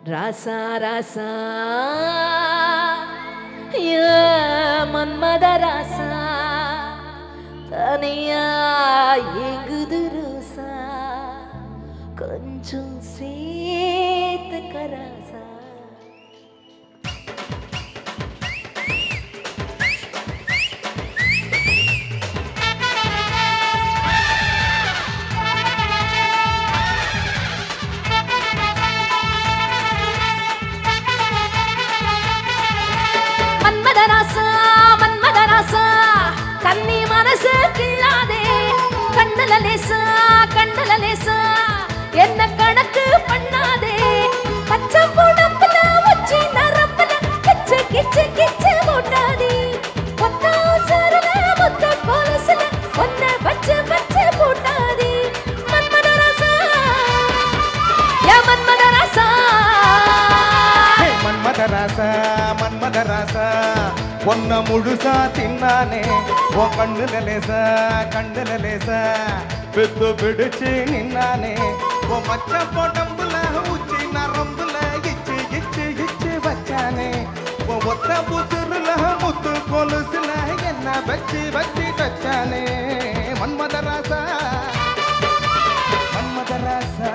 ராசா ராசா ஏ மன்மத ராசா தனியா எங்குது ரோசா கொஞ்சம் சேர்த்து கராசா மன்மதராசா மன்மதராசா கன்னி மனசு கிள்ளாதே கண்ணுல லேசா கண்ணுல லேசா என்ன கணக்கு பண்ணாதே பச்சை புடப்புல உச்சி நரப்புல கிச்சு கிச்சு கிச்சு மூட்டாதே ஒத்த அவசரல மொத்த கொலுசுல ஒன்ன வச்சு வச்சு போட்டாதே மன்மதராசா ஏ மன்மதராசா ஹே, மன்மதராசா மன்மதராசா ஒன்ன முழுசா தின்னானே உன் கண்ணுல லேசா கண்ணுல லேசா பித்து பிடிச்சு நின்னானே உன் மச்ச போட்டம்புல உச்சி நரம்புல இச்சு இச்சு இச்சு வச்சானே உன் ஒத்த புசுருல முத்து கொலுசுல என்ன வச்சு வச்சு வச்சானே மன்மதராசா மன்மதராசா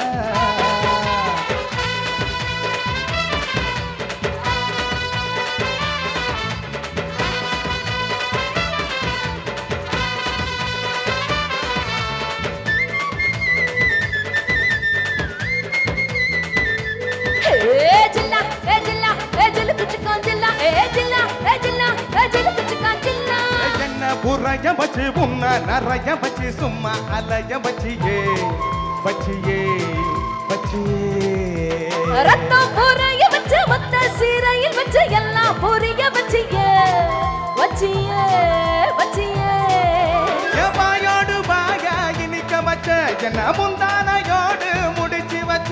ஏ ஜில்லா ஏ ஜில்லா ஏ ஜில்லு குச்சிக்கோ ஜில்லா ஏ ஜில்லா ஏ ஜில்லா ஏ ஜில்லு குச்சிக்கோ ஜில்லா என்ன புறைய வச்சு உன்ன நிறைய வச்சு சும்மா அலைய வச்சியே வச்சியே வச்சியே ரத்தம் புரிய வச்சு மொத்த சீரையில் வச்சு எல்லாம் புரிய வச்சியே வச்சியே வச்சியே என் வாயோடு வாயா இனிக்க வச்ச என்ன முந்தானையோடு முடிச்சு வச்ச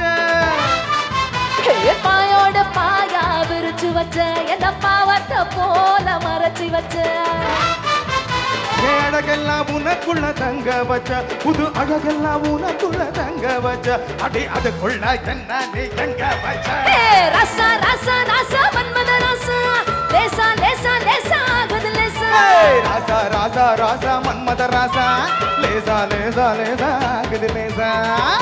ஏ பாயோட பாயா விரிச்சு வச்ச என்ன பாவத்தை போல மறைச்சு வச்ச என் அழகெல்லாம் உனக்குள்ள தங்க வச்ச புது அழகெல்லாம் உனக்குள்ள தங்க வச்ச அடி அதுக்குள்ள என்ன நீ எங்க வச்ச ஏ ரசா ரசா ரசா மன்மத ரசா லேசா லேசா லேசா ஆகுது லேசா ஏய், ராசா ராசா ராசா மன்மத ராசா லேசா லேசா லேசா குது லேசா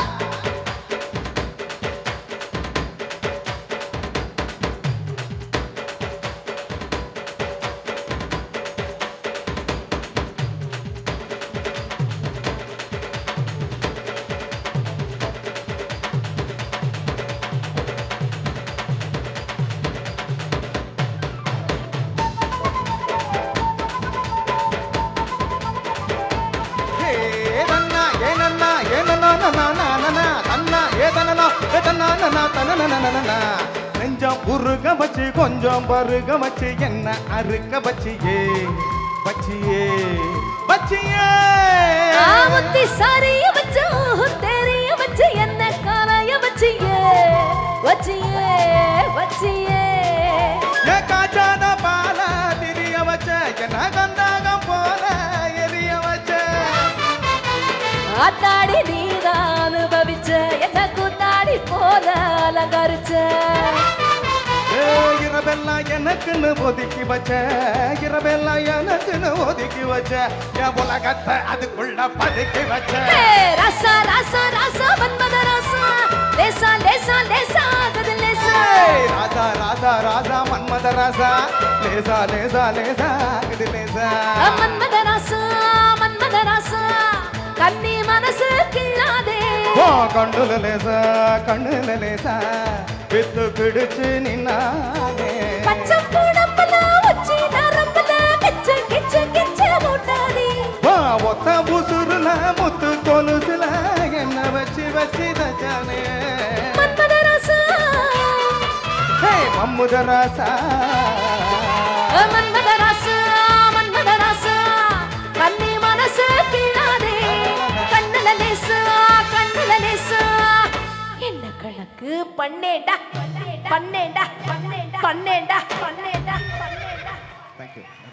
ஏ நன்னா ஏ நன்னா ஏ நன்னா நன்னா நன்னா நன்னா ஏ தனனா ஏ தன்னா நன்னா தனனா நன்னா நெஞ்சம் உருக வச்சு கொஞ்சம் பருக வச்சு என்ன அறுக்க வச்சியே வச்சியே வச்சியே ஆவத்தி சாரிய வச்சு தெரிய வச்சு என்ன காலைய வச்சியே வச்சியே வச்சியே ஏ காச்சான பால திரிய வச்ச என்ன கந்தாகம் போல எரிய வச்ச ஆத்தாடி நீதான் அனுபவிச்ச என்ன கூத்தாடி போல அலங்கரிச்ச ஏ, இரவெல்லாம் எனக்குன்னு ஒதுக்கி வச்ச இரவெல்லாம் எனக்குன்னு ஒதுக்கி வச்ச என் உலகத்தை அதுக்குள்ள பதுக்கி வச்ச ஏ, ரசா ரசா ரசா மன்மத ரசா லேசா லேசா லேசா ஆகுது லேசா ஏய், ராசா ராசா ராசா மன்மத ராசா லேசா லேசா லேசா இது லேசா மன்மத ரசா மன்மத ரசா கன்னி மனசு கிள்ளாதே ஓ கண்ணுல லேசா கண்ணுல லேசா பித்து பிடிச்சு நின்னானே பச்சை பூடப்பல உச்சி நரம்புல கிச்சு கிச்சு கிச்சு மூட்டாதே ஓ ஒத்த புசுருல முத்து கொலுசுல என்ன வச்சு வச்சு தச்சானே மன்மத ரசா ஹே மம்முத ராசா மன்மத ரசா மன்மத ரசா கன்னி மனசு கிள்ளாதே கண்ணுல லேசா கண்ணுல லேசா என்ன கணக்கு பண்ணேடா பண்ணேடா பண்ணேடா பண்ணேடா பண்ணேடா பண்ணேடா தேங்க்யூ